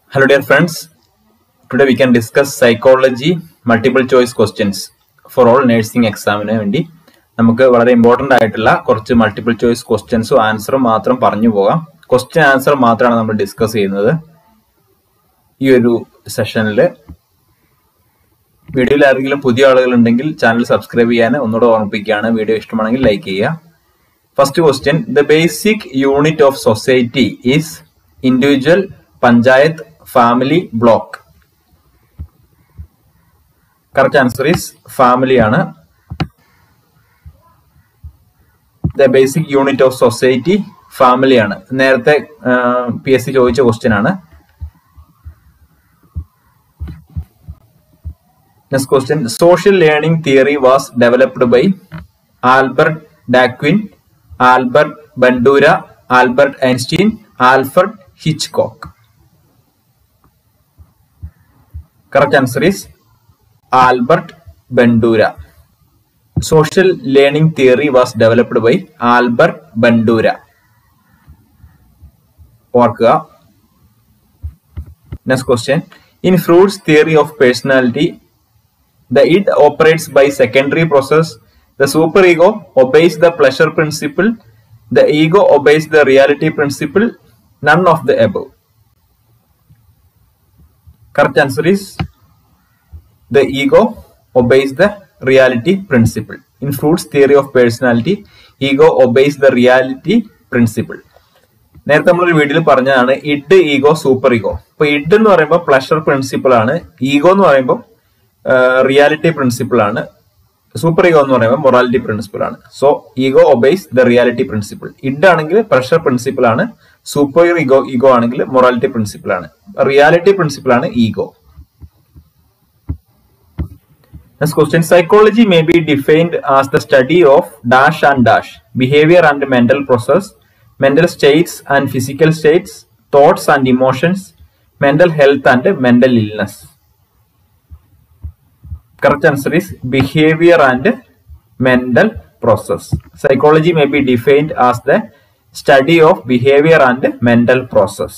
Hello, dear friends. Today we can discuss psychology multiple choice questions for all nursing എക്സാമിന് വേണ്ടി നമുക്ക് വളരെ important ആയിട്ടുള്ള കുറച്ച് മൾട്ടിപ്പിൾ ചോയ്സ് ക്വസ്റ്റ്യൻസും ആൻസറും മാത്രം പറഞ്ഞു പോകാം ക്വസ്റ്റ്യൻ ആൻസർ മാത്രമാണ് നമ്മൾ ഡിസ്കസ് ചെയ്യുന്നത് ഈ ഒരു സെഷനിൽ വീഡിയോയിൽ ആരെങ്കിലും പുതിയ ആളുകൾ ഉണ്ടെങ്കിൽ ചാനൽ സബ്സ്ക്രൈബ് ചെയ്യാൻ ഒന്നുകൂടെ ഓർമ്മിപ്പിക്കുകയാണ് വീഡിയോ ഇഷ്ടമാണെങ്കിൽ ലൈക്ക് ചെയ്യുക first question the basic unit of society is individual panchayat family block correct answer is family ആണ് the basic unit of society family ആണ് നേരത്തെ പി എസ് സി ചോദിച്ച ക്വസ്റ്റ്യൻ ആണ് next question social learning theory was developed by Albert Daquin Albert Bandura Albert Einstein Alfred Hitchcock correct answer is albert bandura social learning theory was developed by albert bandura ഓർക്കുക next question in Freud's theory of personality the id operates by secondary process the superego obeys the pleasure principle the ego obeys the reality principle none of the above correct answer is the ego obeys the reality principle in fruits theory of personality ego obeys the reality principle നേരത്തെ നമ്മളൊരു വീഡിയോയിൽ പറഞ്ഞതാണ് id ego superego ഇപ്പൊ id എന്ന് പറയുമ്പോൾ pleasure principle ആണ് ego എന്ന് പറയുമ്പോൾ റിയാലിറ്റി പ്രിൻസിപ്പിൾ ആണ് സൂപ്പർ ഈഗോ എന്ന് പറയുമ്പോൾ മൊറാലിറ്റി പ്രിൻസിപ്പിൾ ആണ് so ego obeys the reality principle id ആണെങ്കിൽ പ്രഷർ പ്രിൻസിപ്പിൾ ആണ് സൂപ്പർ ഈഗോ ഈഗോ ആണെങ്കിൽ മൊറാലിറ്റി പ്രിൻസിപ്പിൾ ആണ് റിയാലിറ്റി പ്രിൻസിപ്പിൾ ആണ് ego Next question. Psychology may be defined as the study of dash and dash, behavior and mental process, mental states and physical states, thoughts and emotions, mental health and mental illness. Correct answer is behavior and mental process. Psychology may be defined as the study of behavior and mental process.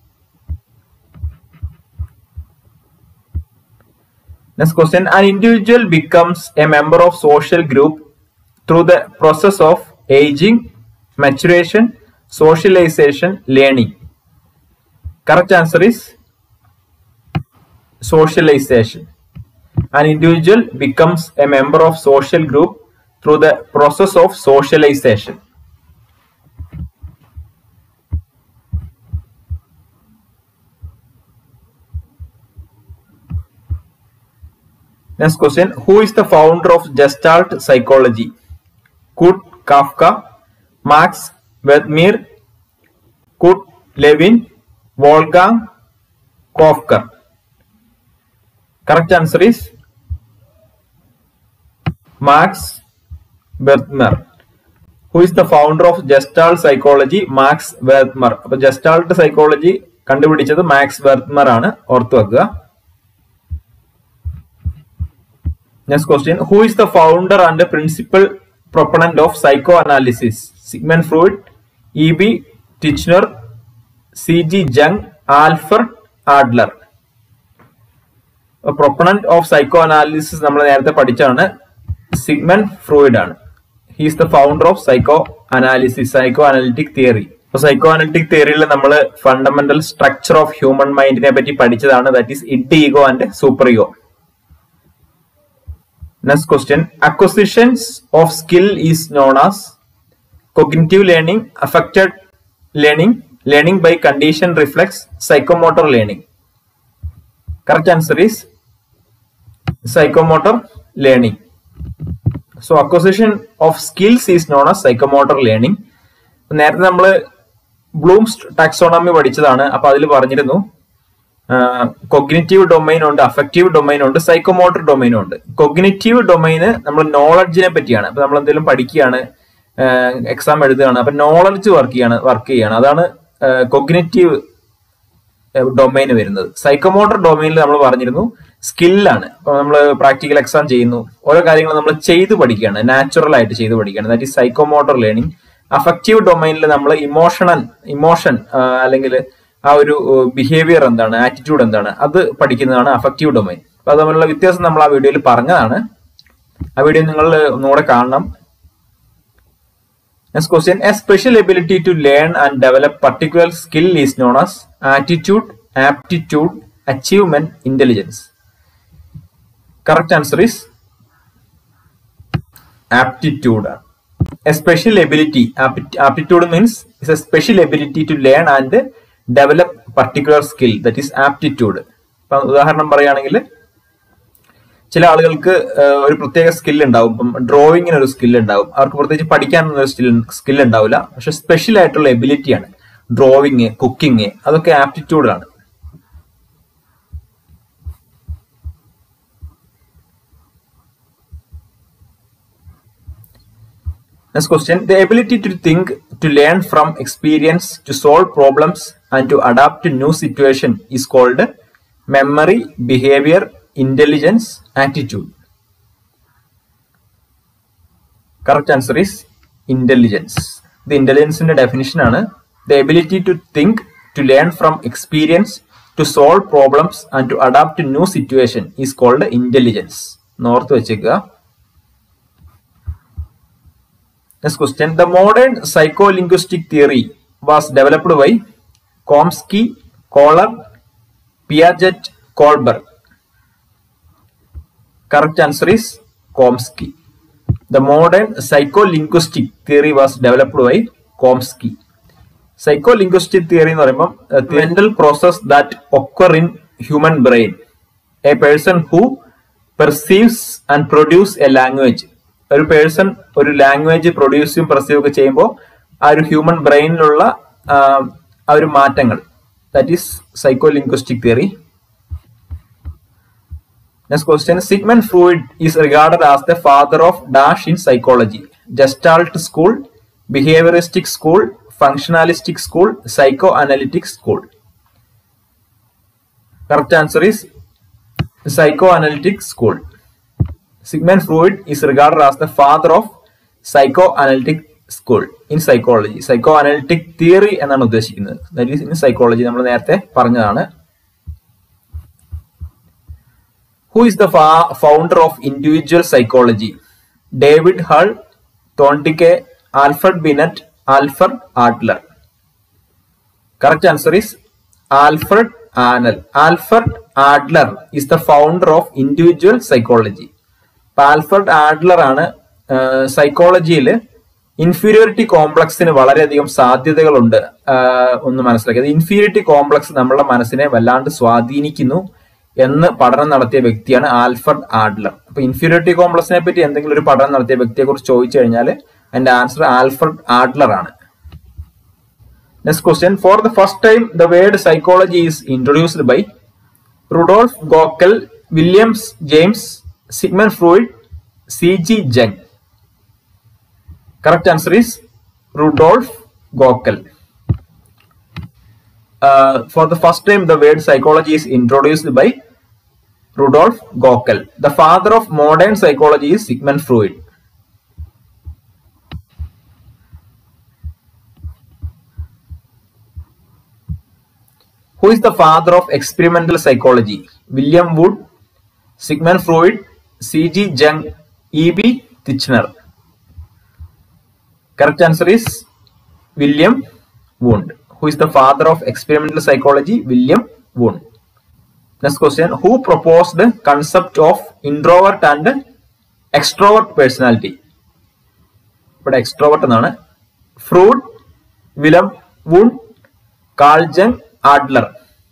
Next question. An individual becomes a member of social group through the process of aging, maturation, socialization, learning. Correct answer is socialization. An individual becomes a member of social group through the process of socialization. Next question. Who is the founder of Gestalt psychology? Kurt Kafka, Max Wettmeer, Kurt Lewin, Wolfgang Kofker. Correct answer is Max Werthmer. Who is the founder of Gestalt psychology? Max Werthmer. അപ്പൊ Gestalt psychology കണ്ടുപിടിച്ചത് Max Wertheimer ആണ് ഓർത്തു വെക്കുക Next question. Who is the founder and the principal proponent of psychoanalysis? Sigmund Freud, E.B. Titchener, C.G. Jung, Alfred Adler. Proponent of psychoanalysis നമ്മൾ നേരത്തെ പഠിച്ചാണ് Sigmund Freud ആണ് he is the founder of psychoanalysis psychoanalytic theory അപ്പൊ psychoanalytic തിയറിയിൽ നമ്മൾ fundamental structure of human മൈൻഡിനെ പറ്റി പഠിച്ചതാണ് that is id ego and superego Next question. Acquisitions of skill is known as cognitive learning, affected learning, learning by condition reflex, psychomotor learning. Correct answer is psychomotor learning. So acquisition of skills is known as psychomotor learning. നേരത്തെ നമ്മൾ Bloom's taxonomy പഠിച്ചതാണ് അപ്പൊ അതിൽ പറഞ്ഞിരുന്നു cognitive domain ഉണ്ട് affective domain ഉണ്ട് psychomotor domain ഉണ്ട് cognitive ഡൊമൈന് നമ്മൾ നോളജിനെ പറ്റിയാണ് അപ്പൊ നമ്മൾ എന്തെങ്കിലും പഠിക്കുകയാണ് എക്സാം എഴുതുകയാണ് അപ്പൊ നോളജ് വർക്ക് ചെയ്യാണ് വർക്ക് ചെയ്യാണ് അതാണ് കൊഗ്നിറ്റീവ് ഡൊമൈന് വരുന്നത് സൈക്കോമോട്ടർ ഡൊമൈനിൽ നമ്മൾ പറഞ്ഞിരുന്നു സ്കില്ലാണ് അപ്പൊ നമ്മൾ പ്രാക്ടിക്കൽ എക്സാം ചെയ്യുന്നു ഓരോ കാര്യങ്ങൾ നമ്മൾ ചെയ്ത് പഠിക്കുകയാണ് നാച്ചുറൽ ആയിട്ട് ചെയ്ത് പഠിക്കുകയാണ് that is psychomotor learning affective ഡൊമൈനിൽ നമ്മൾ ഇമോഷണൽ ഇമോഷൻ അല്ലെങ്കിൽ ആ ഒരു ബിഹേവിയർ എന്താണ് ആറ്റിറ്റ്യൂഡ് എന്താണ് അത് പഠിക്കുന്നതാണ് അഫക്റ്റീവ് ഡൊമൈൻ അപ്പൊ അത് തമ്മിലുള്ള വ്യത്യാസം നമ്മൾ ആ വീഡിയോയിൽ പറഞ്ഞതാണ് ആ വീഡിയോ നിങ്ങൾ ഒന്നുകൂടെ കാണണം next question a special ability to learn and develop particular skill is known as attitude aptitude achievement intelligence correct answer is aptitude ആണ് a special ability aptitude means is a special ability to learn and develop particular skill that is aptitude ഇപ്പൊ ഉദാഹരണം പറയുകയാണെങ്കിൽ ചില ആളുകൾക്ക് ഒരു പ്രത്യേക skill ഉണ്ടാവും ഇപ്പം ഡ്രോയിങ്ങിന് ഒരു സ്കിൽ ഉണ്ടാവും അവർക്ക് പ്രത്യേകിച്ച് പഠിക്കാനൊന്നും ഒരു സ്കിൽ ഉണ്ടാവില്ല പക്ഷെ സ്പെഷ്യൽ ആയിട്ടുള്ള എബിലിറ്റിയാണ് ഡ്രോയിങ് കുക്കിംഗ് അതൊക്കെ ആപ്റ്റിറ്റ്യൂഡാണ് Next question. The ability to think, to learn from experience, to solve problems, and to adapt to new situation is called memory, behavior, intelligence, attitude. Correct answer is intelligence. The intelligence in the definition ആണ് the ability to think, to learn from experience, to solve problems, and to adapt to new situation is called intelligence. നോർത്ത് വെച്ചേക്കുക Next question. The modern psycholinguistic theory was developed by Chomsky, Kohler, Piaget, Kohlberg. Correct answer is Chomsky. The modern psycholinguistic theory was developed by Chomsky. Psycholinguistic theory എന്ന് പറയുമ്പോൾ mental process that occur in human brain. A person who perceives and produce a language ഒരു person ഒരു language പ്രൊഡ്യൂസും perceive ഒക്കെ ചെയ്യുമ്പോൾ ആ ഒരു human ബ്രെയിനിലുള്ള ആ ഒരു മാറ്റങ്ങൾ that is psycholinguistic theory next question Sigmund Freud is regarded as the father of dash in psychology Gestalt school behaviouristic school functionalistic school psychoanalytic school correct answer is psychoanalytic school Sigmund Freud is regarded as the father of psychoanalytic school in psychology. Psychoanalytic theory എന്നാണ് ഉദ്ദേശിക്കുന്നത് that is in psychology നമ്മൾ നേരത്തെ പറഞ്ഞതാണ് who is the founder of individual psychology David Hull Thorndike Alfred Binet Alfred Adler correct answer is Alfred anal Alfred Adler is the founder of individual psychology Alfred Adler ആണ് സൈക്കോളജിയിൽ inferiority കോംപ്ലക്സിന് വളരെയധികം സാധ്യതകളുണ്ട് ഒന്ന് മനസ്സിലാക്കിയത് inferiority complex നമ്മുടെ മനസ്സിനെ വല്ലാണ്ട് സ്വാധീനിക്കുന്നു എന്ന് പഠനം നടത്തിയ വ്യക്തിയാണ് ആൽഫർഡ് ആഡ്ലർ അപ്പൊ ഇൻഫീരിയോറിറ്റി കോംപ്ലക്സിനെ പറ്റി എന്തെങ്കിലും ഒരു പഠനം നടത്തിയ വ്യക്തിയെ കുറിച്ച് ചോദിച്ചു കഴിഞ്ഞാൽ അതിന്റെ ആൻസർ ആൽഫർഡ് ആഡ്ലർ ആണ് next question for the first time the word psychology is introduced by Rudolf Goeckel Williams James Sigmund Freud, C.G. Jung. Correct answer is Rudolf Gockel. Uh, for the first time, the word psychology is introduced by Rudolf Gockel. The father of modern psychology is Sigmund Freud. Who is the father of experimental psychology? William Wood, Sigmund Freud, C.G. Jung, E.B. Titchener. Correct answer is William Wundt. Who is the father of experimental psychology? William Wundt. Next question. Who proposed the concept of introvert and extrovert personality? ഇവിടെ extrovert എന്നാണ് Freud Wilhelm Wundt Carl Jung Adler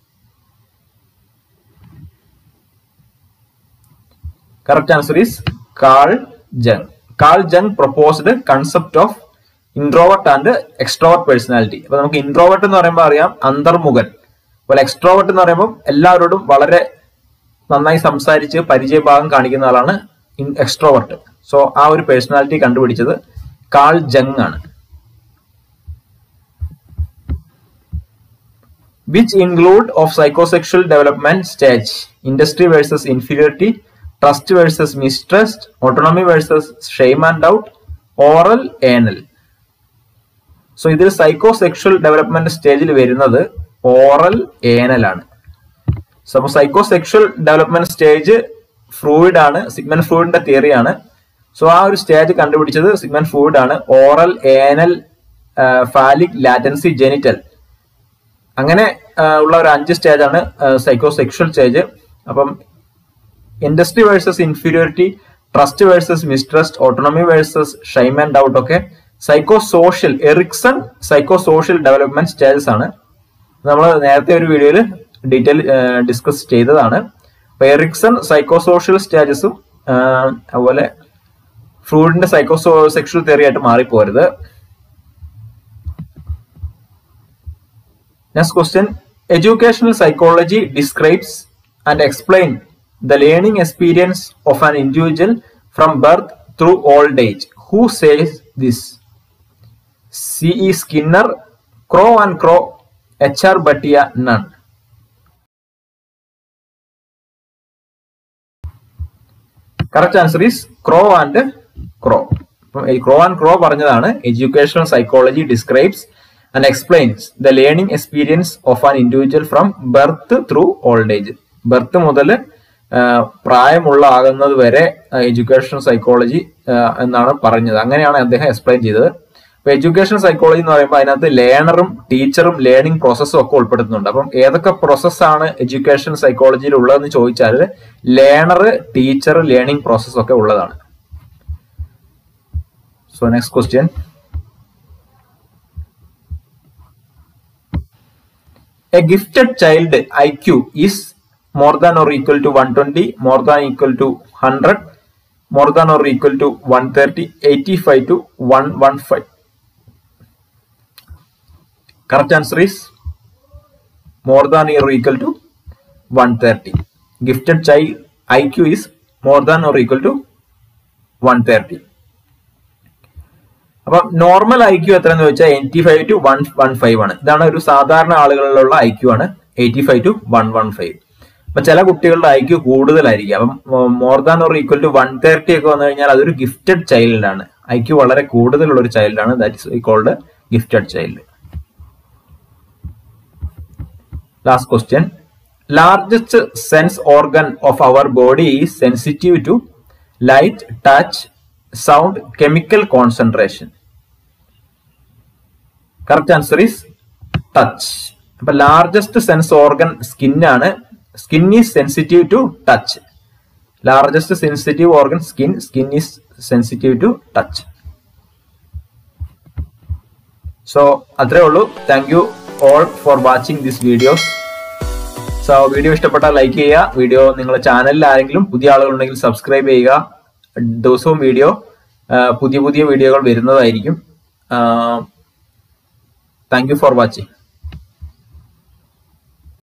correct answer is Carl Jung. Carl Jung proposed the concept of introvert and extrovert personality. അപ്പൊ നമുക്ക് introvert എന്ന് പറയുമ്പോൾ അറിയാം അന്തർമുഖൻ അതുപോലെ extrovert എന്ന് പറയുമ്പോൾ എല്ലാവരോടും വളരെ നന്നായി സംസാരിച്ച് പരിചയഭാഗം കാണിക്കുന്ന ആളാണ് എക്സ്ട്രോവർട്ട് സോ ആ ഒരു പേഴ്സണാലിറ്റി കണ്ടുപിടിച്ചത് കാൾ ജങ് ആണ് which include of psychosexual development stage industry versus inferiority trust versus mistrust autonomy versus shame and doubt oral anal so ഇതിൽ സൈക്കോ സെക്ഷൽ ഡെവലപ്മെന്റ് സ്റ്റേജിൽ വരുന്നത് ഓറൽ ഏനൽ ആണ് സോ അപ്പോൾ psychosexual development stage Freud ആണ് Sigmund ഫ്രൂയിഡിന്റെ തിയറിയാണ് so ആ ഒരു സ്റ്റേജ് കണ്ടുപിടിച്ചത് സിഗ്മൻ ഫ്രൂയിഡ് ആണ് oral anal phallic latency genital അങ്ങനെ ആ, ഉള്ള ഒരു അഞ്ച് സ്റ്റേജ് ആണ് സൈക്കോ സെക്ഷൽ സ്റ്റേജ് അപ്പം industry versus inferiority trust versus mistrust autonomy versus shame and doubt ഒക്കെ psychosocial Erikson psychosocial development stages ആണ് നമ്മൾ നേരത്തെ ഒരു വീഡിയോയിൽ ഡീറ്റെയിൽ ഡിസ്കസ് ചെയ്തതാണ് അപ്പൊ എറിക്സൺ സൈക്കോ സോഷ്യൽ സ്റ്റേജസും അതുപോലെ ഫ്രൂഡിന്റെ സൈക്കോ സെക്ഷൽ തിയറി ആയിട്ട് മാറിപ്പോരുത് Next question. Educational psychology describes and explains the learning experience of an individual from birth through old age. Who says this? C.E. Skinner, Crow and Crow, H.R. Bhatia, none. Correct answer is Crow and Crow ഈ Crow and Crow പറഞ്ഞതാണ് educational psychology describes and explains the learning experience of an individual from birth through old age birth മുതൽ പ്രായമുള്ള ആകുന്നത് വരെ educational psychology എന്നാണ് പറഞ്ഞത് അങ്ങനെയാണ് അദ്ദേഹം എക്സ്പ്ലെയിൻ ചെയ്തത് അപ്പൊ എഡ്യൂക്കേഷൻ സൈക്കോളജി എന്ന് പറയുമ്പോൾ അതിനകത്ത് ലേണറും ടീച്ചറും ലേണിംഗ് പ്രോസസ്സും ഒക്കെ ഉൾപ്പെടുത്തുന്നുണ്ട് അപ്പം ഏതൊക്കെ പ്രോസസ്സാണ് എഡ്യൂക്കേഷൻ സൈക്കോളജിയിൽ ഉള്ളതെന്ന് ചോദിച്ചാൽ ലേണർ ടീച്ചർ ലേണിംഗ് പ്രോസസ്സ് ഒക്കെ ഉള്ളതാണ് so next question A gifted child IQ is more than or equal to 120, more than equal to 100, more than or equal to 130, 85 to 115. Correct answer is more than or equal to 130. Gifted child IQ is more than or equal to 130. അപ്പൊ normal I Q എത്രയെന്ന് വെച്ചാൽ eighty five to one one five ആണ് ഇതാണ് ഒരു സാധാരണ ആളുകളിലുള്ള I Q ആണ് eighty five to one one five അപ്പൊ ചില കുട്ടികളുടെ ഐ ക്യു കൂടുതലായിരിക്കും അപ്പം more than or equal to one thirty ഒക്കെ വന്നു കഴിഞ്ഞാൽ അതൊരു ഗിഫ്റ്റഡ് ചൈൽഡ് ആണ് ഐ ക്യു വളരെ കൂടുതലുള്ള ഒരു ചൈൽഡ് ആണ് that is called gifted child last question largest sense organ of our body is sensitive to light touch sound chemical concentration correct answer is touch അപ്പൊ ലാർജസ്റ്റ് സെൻസ് ഓർഗൻ സ്കിന്നാണ് skin is sensitive to touch largest sensitive organ skin skin is sensitive to touch so അത്രേ ഉള്ളൂ thank you all for watching this videos so video ഇഷ്ടപ്പെട്ടാൽ like ചെയ്യുക video നിങ്ങളുടെ ചാനലിൽ ആരെങ്കിലും പുതിയ ആളുകളുണ്ടെങ്കിൽ സബ്സ്ക്രൈബ് ചെയ്യുക ദിവസവും വീഡിയോ പുതിയ പുതിയ വീഡിയോകൾ വരുന്നതായിരിക്കും താങ്ക് യു ഫോർ വാച്ചിങ്